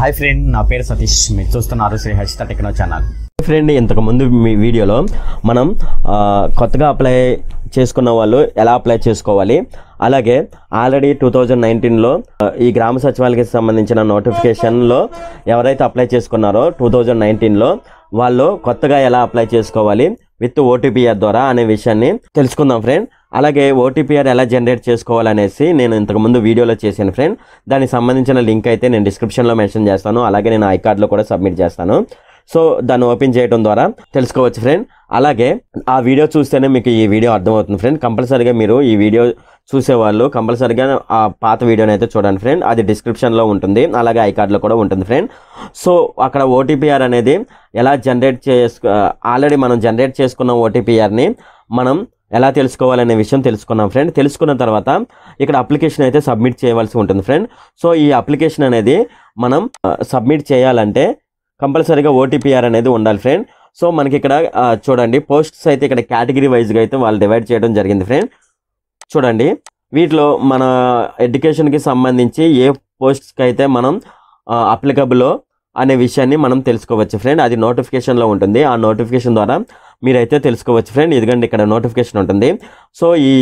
hi friend నా పేరు సతీష్ మీరు చూస్తున్నారు Sri Harshita techno channel friend ఇంతకు ముందు మీ వీడియోలో మనం ఆ, కొత్తగా అప్లై చేసుకున్న వాళ్ళు ఎలా అప్లై చేసుకోవాలి అలాగే ఆల్రెడీ టూ థౌజండ్ నైన్టీన్లో ఈ గ్రామ సచివాలయకి సంబంధించిన నోటిఫికేషన్లో ఎవరైతే అప్లై చేసుకున్నారో టూ థౌజండ్ నైన్టీన్లో వాళ్ళు కొత్తగా ఎలా అప్లై చేసుకోవాలి విత్ ఓటీపీఆర్ ద్వారా అనే విషయాన్ని తెలుసుకుందాం ఫ్రెండ్ అలాగే ఓటీపీఆర్ ఎలా జనరేట్ చేసుకోవాలనేసి నేను ఇంతకుముందు వీడియోలో చేశాను ఫ్రెండ్ దానికి సంబంధించిన లింక్ అయితే నేను డిస్క్రిప్షన్లో మెన్షన్ చేస్తాను అలాగే నేను ఐ కార్డ్లో కూడా సబ్మిట్ చేస్తాను సో దాన్ని ఓపెన్ చేయడం ద్వారా తెలుసుకోవచ్చు ఫ్రెండ్ అలాగే ఆ వీడియో చూస్తేనే మీకు ఈ వీడియో అర్థమవుతుంది ఫ్రెండ్ కంపల్సరీగా మీరు ఈ వీడియో చూసేవాళ్ళు కంపల్సరీగా ఆ పాత వీడియోని అయితే చూడండి ఫ్రెండ్ అది డిస్క్రిప్షన్లో ఉంటుంది అలాగే ఐ కార్డ్లో కూడా ఉంటుంది ఫ్రెండ్ సో అక్కడ ఓటీపీఆర్ అనేది ఎలా జనరేట్ చేసుకు ఆల్రెడీ మనం జనరేట్ చేసుకున్న ఓటీపీఆర్ని మనం ఎలా తెలుసుకోవాలనే విషయం తెలుసుకున్నాం ఫ్రెండ్ తెలుసుకున్న తర్వాత ఇక్కడ అప్లికేషన్ అయితే సబ్మిట్ చేయవలసి ఉంటుంది ఫ్రెండ్ సో ఈ అప్లికేషన్ అనేది మనం సబ్మిట్ చేయాలంటే కంపల్సరీగా ఓటీపీఆర్ అనేది ఉండాలి ఫ్రెండ్ సో మనకి ఇక్కడ ఆ, చూడండి పోస్ట్స్ అయితే ఇక్కడ కేటగిరీ వైజ్గా అయితే వాళ్ళు డివైడ్ చేయడం జరిగింది ఫ్రెండ్ చూడండి వీటిలో మన ఎడ్యుకేషన్కి సంబంధించి ఏ పోస్ట్స్కి అయితే మనం అప్లికబుల్ అనే విషయాన్ని మనం తెలుసుకోవచ్చు ఫ్రెండ్ అది నోటిఫికేషన్లో ఉంటుంది ఆ నోటిఫికేషన్ ద్వారా మీరైతే తెలుసుకోవచ్చు ఫ్రెండ్ ఇదిగండి ఇక్కడ నోటిఫికేషన్ ఉంటుంది సో ఈ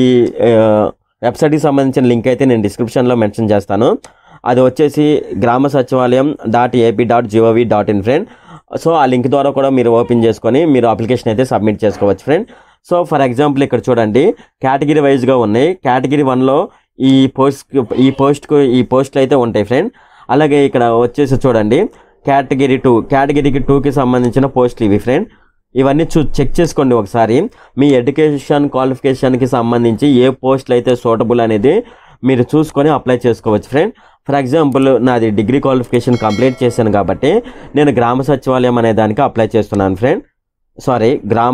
వెబ్సైట్కి సంబంధించిన లింక్ అయితే నేను డిస్క్రిప్షన్లో మెన్షన్ చేస్తాను అది వచ్చేసి Grama Sachivalayam dot AP dot G O V dot in friend so ఆ లింక్ ద్వారా కూడా మీరు ఓపెన్ చేసుకొని మీరు అప్లికేషన్ అయితే సబ్మిట్ చేసుకోవచ్చు ఫ్రెండ్ సో ఫర్ ఎగ్జాంపుల్ ఇక్కడ చూడండి కేటగిరీ వైజ్గా ఉన్నాయి కేటగిరీ వన్లో ఈ పోస్ట్ ఈ పోస్ట్కు ఈ పోస్టులు అయితే ఉంటాయి ఫ్రెండ్ అలాగే ఇక్కడ వచ్చేసి చూడండి కేటగిరీ టూ కేటగిరీకి టూకి సంబంధించిన పోస్టులు ఇవి ఫ్రెండ్ ఇవన్నీ చూ చెక్ చేసుకోండి ఒకసారి మీ ఎడ్యుకేషన్ క్వాలిఫికేషన్కి సంబంధించి ఏ పోస్టులు అయితే సూటబుల్ అనేది మీరు చూసుకొని అప్లై చేసుకోవచ్చు ఫ్రెండ్ ఫర్ ఎగ్జాంపుల్ నాది డిగ్రీ క్వాలిఫికేషన్ కంప్లీట్ చేశాను కాబట్టి నేను గ్రామ సచివాలయం అనే దానికి అప్లై చేస్తున్నాను ఫ్రెండ్ సారీ గ్రామ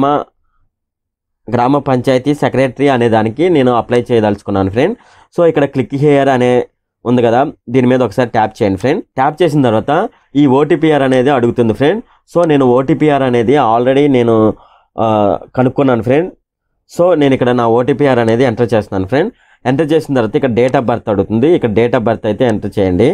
గ్రామ పంచాయతీ సెక్రటరీ అనే దానికి నేను అప్లై చేయదలుచుకున్నాను ఫ్రెండ్ సో ఇక్కడ క్లిక్ హియర్ అనే ఉంది కదా దీని మీద ఒకసారి ట్యాప్ చేయండి ఫ్రెండ్ ట్యాప్ చేసిన తర్వాత ఈ ఓటీపీఆర్ అనేది అడుగుతుంది ఫ్రెండ్ సో నేను ఓటీపీఆర్ అనేది ఆల్రెడీ నేను ఆ, కనుక్కున్నాను ఫ్రెండ్ సో నేను ఇక్కడ నా ఓటీపీఆర్ అనేది ఎంటర్ చేస్తున్నాను ఫ్రెండ్ ఎంటర్ చేసిన తర్వాత ఇక్కడ డేట్ ఆఫ్ బర్త్ అడుగుతుంది ఇక్కడ డేట్ ఆఫ్ బర్త్ అయితే ఎంటర్ చేయండి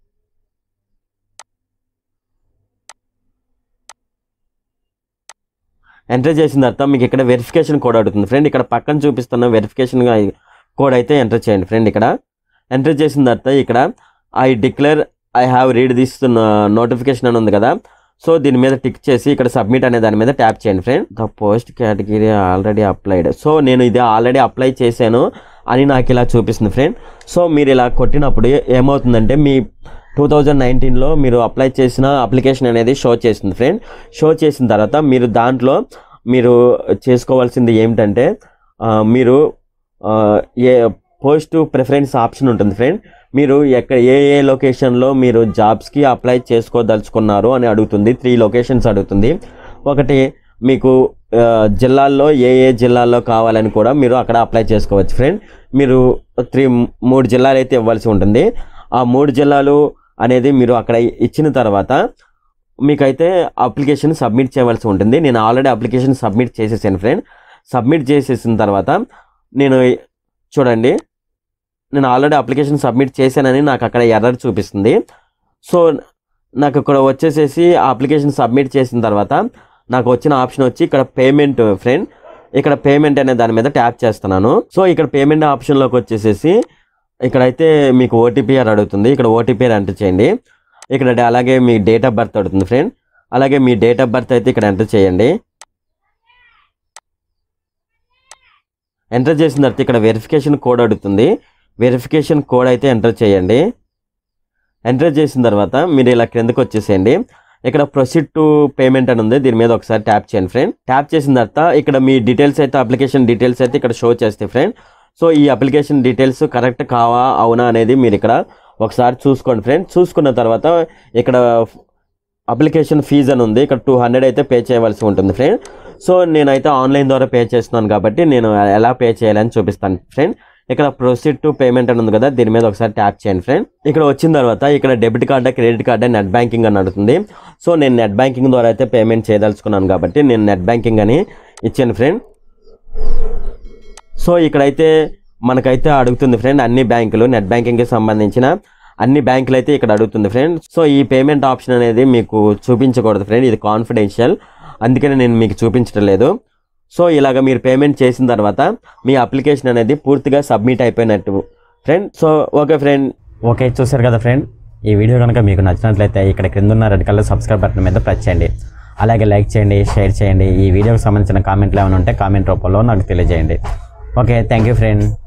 ఎంటర్ చేసిన తర్వాత మీకు ఇక్కడ వెరిఫికేషన్ కోడ్ అడుగుతుంది ఫ్రెండ్ ఇక్కడ పక్కన చూపిస్తున్న వెరిఫికేషన్ కోడ్ అయితే ఎంటర్ చేయండి ఫ్రెండ్ ఇక్కడ ఎంటర్ చేసిన తర్వాత ఇక్కడ I declare I have read this notification అని ఉంది కదా సో దీని మీద టిక్ చేసి ఇక్కడ సబ్మిట్ అనే దాని మీద ట్యాప్ చేయండి friend the post category already applied so నేను ఇది ఆల్రెడీ అప్లై చేశాను అని నాకు ఇలా చూపిస్తుంది ఫ్రెండ్ సో మీరు ఇలా కొట్టినప్పుడు ఏమవుతుందంటే మీ టూ థౌజండ్ నైన్టీన్లో మీరు అప్లై చేసిన అప్లికేషన్ అనేది షో చేసింది ఫ్రెండ్ షో చేసిన తర్వాత మీరు దాంట్లో మీరు చేసుకోవాల్సింది ఏమిటంటే ఆ, మీరు ఆ, ఏ పోస్ట్ ప్రిఫరెన్స్ ఆప్షన్ ఉంటుంది ఫ్రెండ్ మీరు ఎక్కడ ఏ ఏ లొకేషన్లో మీరు జాబ్స్కి అప్లై చేసుకోదలుచుకున్నారు అని అడుగుతుంది త్రీ లొకేషన్స్ అడుగుతుంది ఒకటి మీకు ఆ, జిల్లాల్లో ఏ ఏ జిల్లాల్లో కావాలని కూడా మీరు అక్కడ అప్లై చేసుకోవచ్చు ఫ్రెండ్ మీరు త్రీ మూడు జిల్లాలు అయితే ఇవ్వాల్సి ఉంటుంది ఆ మూడు జిల్లాలు అనేది మీరు అక్కడ ఇచ్చిన తర్వాత మీకైతే అప్లికేషన్ సబ్మిట్ చేయవలసి ఉంటుంది నేను ఆల్రెడీ అప్లికేషన్ సబ్మిట్ చేసేసాను ఫ్రెండ్ సబ్మిట్ చేసేసిన తర్వాత నేను చూడండి నేను ఆల్రెడీ అప్లికేషన్ సబ్మిట్ చేశానని నాకు అక్కడ ఎర్రర్ చూపిస్తుంది సో నాకు ఇక్కడ వచ్చేసేసి ఆ అప్లికేషన్ సబ్మిట్ చేసిన తర్వాత నాకు వచ్చిన ఆప్షన్ వచ్చి ఇక్కడ పేమెంట్ ఫ్రెండ్ ఇక్కడ పేమెంట్ అనే దాని మీద ట్యాప్ చేస్తున్నాను సో ఇక్కడ పేమెంట్ ఆప్షన్లోకి వచ్చేసేసి ఇక్కడైతే మీకు ఓటీపీఆర్ అడుగుతుంది ఇక్కడ ఓటీపీఆర్ ఎంటర్ చేయండి ఇక్కడ డ- అలాగే మీ డేట్ ఆఫ్ బర్త్ అడుగుతుంది ఫ్రెండ్ అలాగే మీ డేట్ ఆఫ్ బర్త్ అయితే ఇక్కడ ఎంటర్ చేయండి ఎంటర్ చేసిన తర్వాత ఇక్కడ వెరిఫికేషన్ కోడ్ అడుగుతుంది వెరిఫికేషన్ కోడ్ అయితే ఎంటర్ చేయండి ఎంటర్ చేసిన తర్వాత మీరు ఇలా క్రిందకు వచ్చేసేయండి ఇక్కడ ప్రొసీడ్ టు పేమెంట్ అని ఉంది దీని మీద ఒకసారి ట్యాప్ చేయండి ఫ్రెండ్ ట్యాప్ చేసిన తర్వాత ఇక్కడ మీ డీటెయిల్స్ అయితే అప్లికేషన్ డీటెయిల్స్ అయితే ఇక్కడ షో చేస్తాయి ఫ్రెండ్ సో ఈ అప్లికేషన్ డీటెయిల్స్ కరెక్ట్ కావా అవునా అనేది మీరు ఇక్కడ ఒకసారి చూసుకోండి ఫ్రెండ్ చూసుకున్న తర్వాత ఇక్కడ అప్లికేషన్ ఫీజు అని ఉంది ఇక్కడ టూ హండ్రెడ్ అయితే పే చేయవలసి ఉంటుంది ఫ్రెండ్ సో నేనైతే ఆన్లైన్ ద్వారా పే చేస్తున్నాను కాబట్టి నేను ఎలా పే చేయాలని చూపిస్తాను ఫ్రెండ్ ఇక్కడ ప్రొసీడ్ టు పేమెంట్ అని ఉంది కదా దీని మీద ఒకసారి ట్యాప్ చేయండి ఫ్రెండ్ ఇక్కడ వచ్చిన తర్వాత ఇక్కడ డెబిట్ కార్డా క్రెడిట్ కార్డా నెట్ బ్యాంకింగ్ అని అడుగుతుంది సో నేను నెట్ బ్యాంకింగ్ ద్వారా అయితే పేమెంట్ చేయదలుచుకున్నాను కాబట్టి నేను నెట్ బ్యాంకింగ్ అని ఇచ్చాను ఫ్రెండ్ సో ఇక్కడైతే మనకైతే అడుగుతుంది ఫ్రెండ్ అన్ని బ్యాంకులు నెట్ బ్యాంకింగ్కి సంబంధించిన అన్ని బ్యాంకులు అయితే ఇక్కడ అడుగుతుంది ఫ్రెండ్ సో ఈ పేమెంట్ ఆప్షన్ అనేది మీకు చూపించకూడదు ఫ్రెండ్ ఇది కాన్ఫిడెన్షియల్ అందుకని నేను మీకు చూపించడం లేదు సో ఇలాగ మీరు పేమెంట్ చేసిన తర్వాత మీ అప్లికేషన్ అనేది పూర్తిగా సబ్మిట్ అయిపోయినట్టు friend so okay friend okay చూసారు కదా ఫ్రెండ్ ఈ వీడియో కనుక మీకు నచ్చినట్లయితే ఇక్కడ క్రింద ఉన్న రెడ్ కలర్ సబ్స్క్రైబ్ బటన్ మీద ప్రెస్ చేయండి అలాగే లైక్ చేయండి షేర్ చేయండి ఈ వీడియోకి సంబంధించిన కామెంట్లు ఏమైనా ఉంటే కామెంట్ రూపంలో నాకు తెలియజేయండి ఓకే థ్యాంక్ యూ ఫ్రెండ్